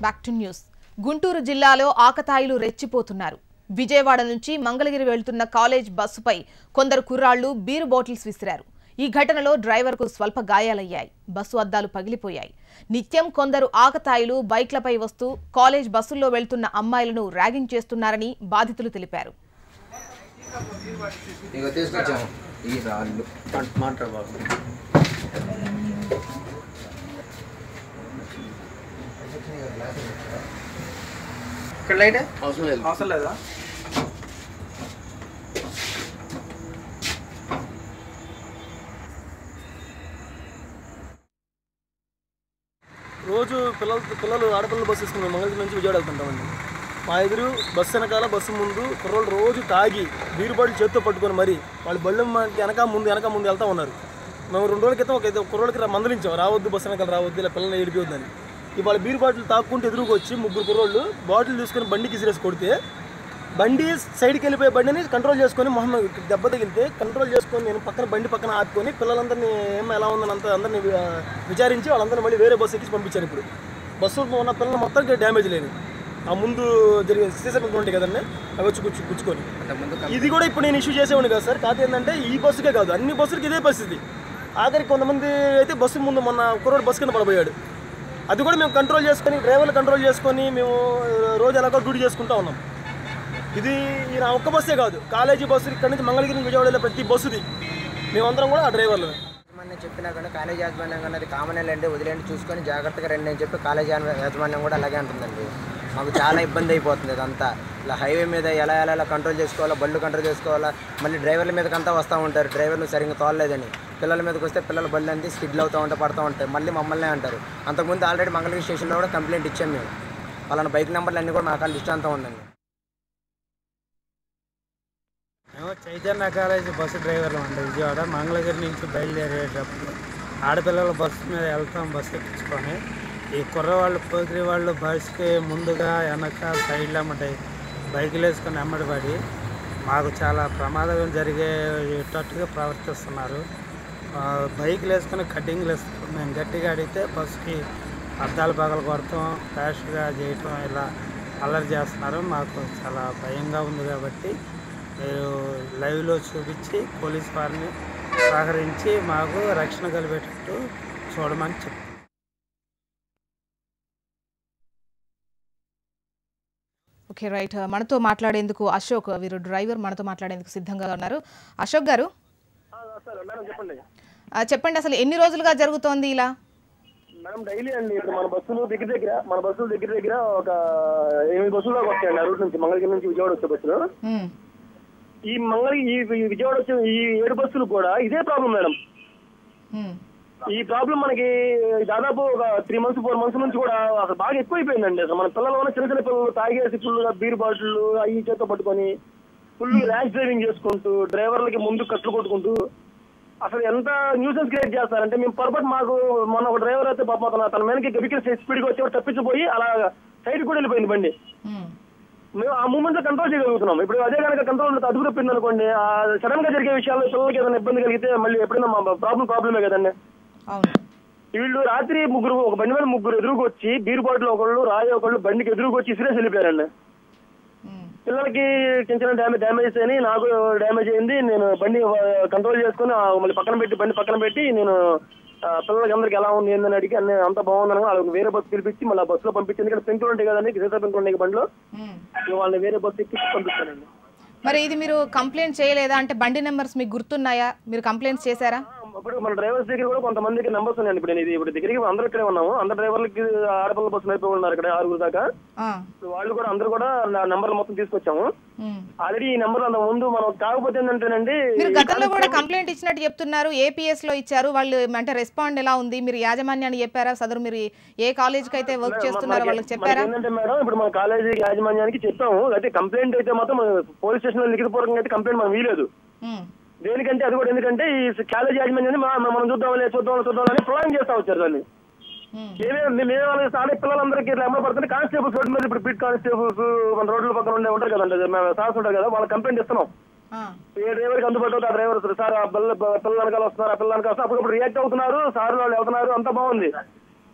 Back to news Guntur జిల్లాలో ఆకతాయిలు రెచ్చిపోతున్నారు విజయవాడ నుంచి మంగళగిరి వెళ్తున్న కాలేజ్ బస్సుపై కొందరు కుర్రాళ్లు బీరు బాటిల్స్ విసిరారు ఈ ఘటనలో డ్రైవర్కు స్వల్ప గాయాలయ్యాయి బస్సు అద్దాలు పగిలిపోయాయి నిత్యం కొందరు ఆకతాయిలు బైక్లపై వస్తూ కాలేజ్ బస్సుల్లో వెళ్తున్న అమ్మాయిలను ర్యాగింగ్ చేస్తున్నారని బాధితులు తెలిపారు ఇక తీసుకొచ్చాము ఈ రాళ్ళు మాట్లాడు బాబు ఇక్కడ లైట్ అవసరం లేదు అవసరం లేదా రోజు పిల్లలు పిల్లలు ఆడపిల్లలు బస్సు వేసుకుని మేము మంగళగిరి నుంచి విజయవాడ వెళ్తుంటామండి మా ఎదురు బస్సు వెనకాల బస్సు ముందు కుర్రోళ్ళు రోజు తాగి బీరు బాటిల్ చేతితో పట్టుకొని మరి వాళ్ళు బళ్ళు వెనక ముందు వెనక ముందు వెళ్తా ఉన్నారు మేము రెండు రోజుల క్రితం ఒక ఇద్దరు కుర్రోళ్ళకి రా- మందలించాం రావద్దు బస్సు వెనకాల రావద్దు ఇలా పిల్లల్ని ఏడిపోద్దని ఇవాళ బీరు బాటిల్ తాక్కుంటూ ఎదురుకు వచ్చి ముగ్గురు కుర్రోళ్ళు బాటిల్ తీసుకొని బండికి ఇసిరేసి కొడితే బండి సైడ్కి వెళ్ళిపోయే బండిని కంట్రోల్ చేసుకొని మొహమ్మద్ దెబ్బ తగిలితే కంట్రోల్ చేసుకొని నేను పక్కన బండి పక్కన ఆపుకొని పిల్లలందరినీ ఏం ఎలా ఉందని అంత అందరినీ ఆ, విచారించి వాళ్ళందరినీ మళ్ళీ వేరే బస్సు ఎక్కించి పంపించాను ఇప్పుడు బస్సు ఉన్న పిల్లలు మొత్తం డ్యామేజ్ లేదు ఆ ముందు జరిగే సీసర్ ఉంటాయి కదండి అవి వచ్చి కూర్చు కూర్చుకొని అంతకుముందు ఇది కూడా ఇప్పుడు నేను ఇష్యూ చేసేవాడిని కదా సార్ కాదు ఏంటంటే ఈ బస్సుకే కాదు అన్ని బస్సులకి ఇదే పరిస్థితి ఆఖరికి కొంతమంది అయితే బస్సు ముందు మొన్న కుర్రోడు బస్సు కింద పడబోయాడు అది కూడా మేము కంట్రోల్ చేసుకొని డ్రైవర్లు కంట్రోల్ చేసుకొని మేము ఆ, రోజు ఎలాగో డ్యూటీ చేసుకుంటా ఉన్నాం ఇది ఈ నా ఒక్క బస్సే కాదు కాలేజీ బస్సు ఇక్కడ నుంచి మంగళగిరి నుంచి విజయవాడ వెళ్ళే ప్రతి బస్సుది మేమందరం కూడా ఆ డ్రైవర్లమే యాజమాన్యం చెప్పినా కానీ కాలేజ్ యాజమాన్యం కానీ అది కామన్ వెళ్ళండి వదిలేండి చూసుకొని జాగ్రత్తగా రండి అని చెప్పి కాలేజ్ యాజ- యాజమాన్యం కూడా అలాగే అంటుందండి మాకు చాలా ఇబ్బంది అయిపోతుంది ఇదంతా ఇలా హైవే మీద ఎలా ఎలా ఎలా కంట్రోల్ చేసుకోవాలా బళ్ళు కంట్రోల్ చేసుకోవాలా మళ్ళీ డ్రైవర్ల మీదకి అంతా వస్తూ ఉంటారు డ్రైవర్లు సరిగ్గా తోలలేదని పిల్లల మీదకి వస్తే పిల్లల బళ్ళు అంతా స్కిడ్లు అవుతూ ఉంటాయి పడుతూ ఉంటాయి మళ్ళీ మమ్మల్ని అంటారు అంతకుముందు ఆల్రెడీ మంగళగిరి స్టేషన్లో కూడా కంప్లైంట్ ఇచ్చాం మేము వాళ్ళ బైక్ నెంబర్లు అన్నీ కూడా మా కాళ్ళు లిస్ట్ అంతా ఉందండి మేము చైతన్య కాలేజ్ బస్సు డ్రైవర్లు అండి విజయవాడ మంగళగిరి నుంచి బయలుదేరేటప్పుడు ఆడపిల్లల బస్సు మీద వెళ్తాం బస్సు ఎక్కించుకొని ఈ కుర్రవాళ్ళు పోకిరి వాళ్ళు బస్సుకి ముందుగా వెనక సైడ్లో అమ్మటాయి బైకులు వేసుకొని అమ్మడిపడి మాకు చాలా ప్రమాదం జరిగేటట్టుగా ప్రవర్తిస్తున్నారు ఆ, బైకులు వేసుకొని కటింగ్లు వేసుకొని మేము గట్టిగా అడిగితే బస్సుకి అద్దాలు పగలు కొడతాం ర్యాష్గా చేయటం ఇలా అల్లరి చేస్తున్నారు మాకు చాలా భయంగా ఉంది కాబట్టి మీరు లైవ్లో చూపించి పోలీస్ వారిని సహకరించి మాకు రక్షణ కలిపేటట్టు చూడమని చెప్పి ఓకే రైట్ మనతో మాట్లాడేందుకు అశోక్ వీరు డ్రైవర్ మనతో మాట్లాడేందుకు సిద్ధంగా ఉన్నారు అశోక్ గారు సార్ మేడం చెప్పండి ఆ, చెప్పండి అసలు ఎన్ని రోజులుగా జరుగుతోంది ఇలా మేడం డైలీ అండి ఇప్పుడు మన బస్సులు దగ్గర దగ్గర మన బస్సులు దగ్గర దగ్గర ఒక ఎనిమిది బస్సులు దాకా వస్తాయండి ఆ రూట్ నుంచి మంగళగిరి నుంచి విజయవాడ వచ్చే బస్సులు ఉమ్, ఈ మంగళ ఈ ఈ విజయవాడ వచ్చే ఈ ఏడు బస్సులు కూడా ఇదే ప్రాబ్లం మేడం ఉమ్, ఈ ప్రాబ్లం మనకి దాదాపు ఒక త్రీ మంత్స్ ఫోర్ మంత్స్ నుంచి కూడా అసలు బాగా ఎక్కువైపోయిందండి అసలు మన పిల్లలు ఉన్న చిన్న చిన్న పిల్లలు తాగేసి ఫుల్గా బీర్ బాటిల్ అవి చేత్తో పట్టుకొని ఫుల్ ర్యాష్ డ్రైవింగ్ చేసుకుంటూ డ్రైవర్లకి ముందు కట్లు కొట్టుకుంటూ అసలు ఎంత న్యూసెన్స్ క్రియేట్ చేస్తారంటే మేము పొరపాటు మాకు మొన్న ఒక డ్రైవర్ అయితే పాపం అతను తన మీదకి వెహికల్ స్పీడ్గా వచ్చి తప్పించిపోయి అలా సైడ్ కూడా వెళ్ళిపోయింది బండి ఉమ్, మేము ఆ మూమెంట్ లో కంట్రోల్ చేయగలుగుతున్నాం ఇప్పుడు అదే కనుక కంట్రోల్ అదుపు తప్పింది అనుకోండి సడన్ గా జరిగే విషయాల్లో పిల్లలకి ఏదైనా ఇబ్బంది కలిగితే మళ్ళీ ఎప్పుడైనా ప్రాబ్లం ప్రాబ్లమే కదండి అవును వీళ్ళు రాత్రి ముగ్గురు ఒక బండి మీద ముగ్గురు ఎదురుకు వచ్చి బీరు బాటిల్ ఒకళ్ళు రాయి ఒకళ్ళు బండికి ఎదురుకు వచ్చి ఇసిరేసి వెళ్ళిపోయారండి ఉమ్, పిల్లలకి చిన్న చిన్న డ్యామేజ్ డ్యామేజ్ అని నాకు డ్యామేజ్ అయింది నేను బండి కంట్రోల్ చేసుకుని ఆ మళ్ళీ పక్కన పెట్టి బండి పక్కన పెట్టి నేను ఆ, పిల్లలకి అందరికి ఎలా ఉంది ఏందని అడిగి అన్ని అంత బాగుందని వాళ్ళకి వేరే బస్సు పిలిపించి మళ్ళీ ఆ బస్సులో పంపించింది ఎందుకంటే పెంకులు ఉంటాయి కదండి సీతా పెంకులు ఉన్నాయి బండిలో ఉమ్. ఇక వాళ్ళని వేరే బస్సు ఎక్కించి పంపిస్తానండి మరి ఇది మీరు కంప్లైంట్ చేయలేదా అంటే బండి నెంబర్స్ మీకు గుర్తున్నాయా మీరు కంప్లైంట్స్ చేశారా ఇప్పుడు మన డ్రైవర్స్ దగ్గర కూడా కొంతమందికి నెంబర్స్ ఉన్నాయండి ఇప్పుడు నేను ఇది ఇప్పుడు దగ్గరికి అందరూ ఇక్కడే ఉన్నాము అందరు డ్రైవర్లకి ఆడపిల్ల బస్సులు అయిపోయి ఉన్నారు ఇక్కడ ఆరుగురు దాకా ఆ, ఇప్పుడు వాళ్ళు కూడా అందరూ కూడా నా నెంబర్లు మొత్తం తీసుకొచ్చాము ఉమ్. ఆల్రెడీ ఈ నెంబర్ అంత ముందు మనం కాకపోతే ఏంటంటేనండి మీరు గతంలో కూడా కంప్లైంట్ ఇచ్చినట్టు చెప్తున్నారు ఏపీఎస్ లో ఇచ్చారు వాళ్ళు అంటే రెస్పాండ్ ఎలా ఉంది మీరు యాజమాన్యాన్ని చెప్పారా సదరు మీరు ఏ కాలేజీకి అయితే వర్క్ చేస్తున్నారో వాళ్ళకి చెప్పారా ఏంటంటే మేడం ఇప్పుడు మన కాలేజీ యాజమాన్యానికి చెప్పాము అయితే కంప్లైంట్ అయితే మాత్రం పోలీస్ స్టేషన్ లో లిఖితపూర్వకంగా అయితే కంప్లైంట్ మనం వీలేదు ఉమ్, దేనికంటే అది కూడా ఎందుకంటే ఈ కాలేజీ యాజమాన్యాన్ని మా- మనం చూద్దాంలే చూద్దాం చూద్దాం అని ప్లాన్ చేస్తా వచ్చారు దాన్ని ఉమ్, మేమే మేము వాళ్ళకి ఆడే పిల్లలందరికీ ఇట్లా అమ్మ పడుతుంది కానిస్టేబుల్స్ రోడ్డు మీద ఇప్పుడు బీట్ కానిస్టేబుల్స్ మన రోడ్ల పక్కన ఉండే ఉంటారు కదండి మేము సార్స్ ఉంటారు కదా వాళ్ళకి కంప్లైంట్ ఇస్తున్నాం ఆ, ఏ డ్రైవర్కి అందుబాటు అవుతుంది ఆ డ్రైవర్ వస్తారు సార్ ఆ పిల్ల పిల్లల వెనకాల వస్తున్నారు ఆ పిల్లల వెనకాల వస్తారు అప్పుడు రియాక్ట్ అవుతున్నారు సార్ వాళ్ళు వెళ్తున్నారు అంతా బాగుంది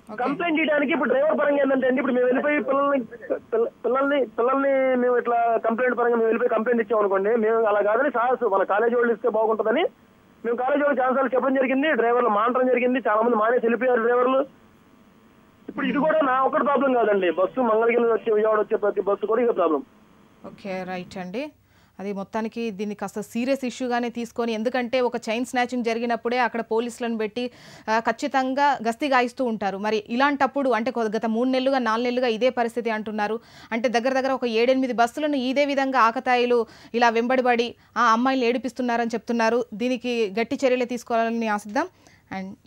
కంప్లైంట్ చేయడానికి ఇప్పుడు డ్రైవర్ పరంగా ఏంటంటే అండి ఇప్పుడు మేము వెళ్ళిపోయి పిల్లల్ని పిల్ల- పిల్లల్ని పిల్లల్ని మేము ఇట్లా కంప్లైంట్ పరంగా మేము వెళ్ళిపోయి కంప్లైంట్ ఇచ్చాం అనుకోండి మేము అలా కాదని సార్ మన కాలేజీ వాళ్ళు ఇస్తే బాగుంటుందని మేము కాలేజీ వాళ్ళు చాలా సార్లు చెప్పడం జరిగింది డ్రైవర్లు మానడం జరిగింది చాలా మంది మానేసి వెళ్ళిపోయారు డ్రైవర్లు ఇప్పుడు ఇది కూడా నా ఒక్కటి ప్రాబ్లం కాదండి బస్సు మంగళగిరి వచ్చే విజయవాడ వచ్చే ప్రతి బస్సు కూడా ఇదే ప్రాబ్లం ఓకే రైట్ అండి అది మొత్తానికి దీన్ని కాస్త సీరియస్ ఇష్యూగానే తీసుకొని ఎందుకంటే ఒక చైన్ స్నాచింగ్ జరిగినప్పుడే అక్కడ పోలీసులను పెట్టి ఆ, ఖచ్చితంగా గస్తీ గాయిస్తూ ఉంటారు మరి ఇలాంటప్పుడు అంటే కొ- గత మూడు నెలలుగా నాలుగు నెలలుగా ఇదే పరిస్థితి అంటున్నారు అంటే దగ్గర దగ్గర ఒక ఏడెనిమిది బస్సులను ఇదే విధంగా ఆకతాయిలు ఇలా వెంబడిపడి ఆ అమ్మాయిలు ఏడిపిస్తున్నారని చెప్తున్నారు దీనికి గట్టి చర్యలు తీసుకోవాలని ఆశిద్దాం అండ్